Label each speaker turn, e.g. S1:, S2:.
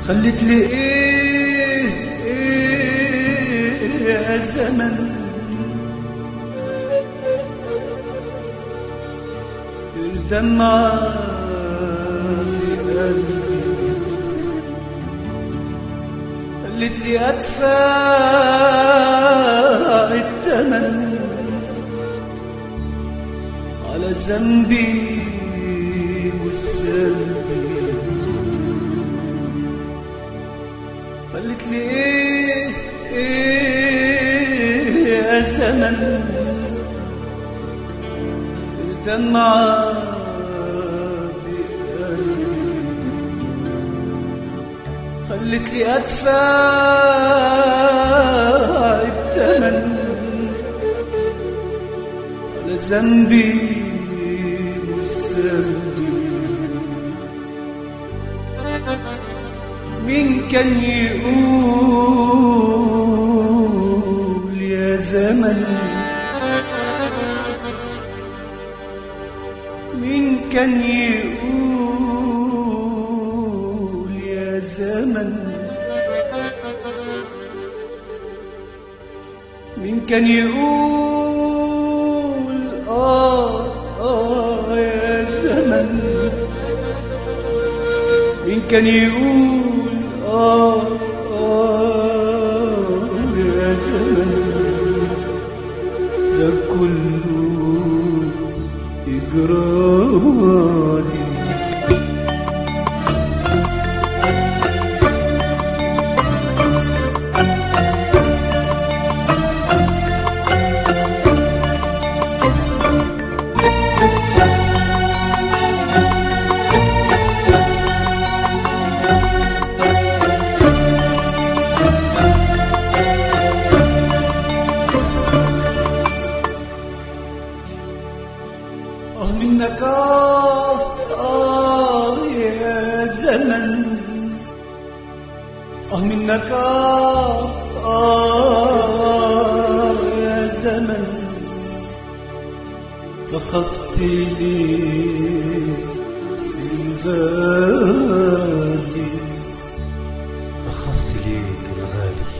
S1: خلت لي ايه ايه يا زمن الدمعة في قلبي خلت لي ادفع الثمن على ذنبي مش ذنبي قالت لي ايه ايه يا زمن الدمعة بقلبي خلت لي ادفع الثمن على ذنبي مش ذنبي مين كان يقول يا زمن مين كان يقول يا زمن مين كان يقول آه آه يا زمن مين كان يقول آه آه يا زمن ده كله إجرالي آه منك آه آه يا زمن آه منك آه آه يا زمن رخصت لي الغالي رخصت لي الغالي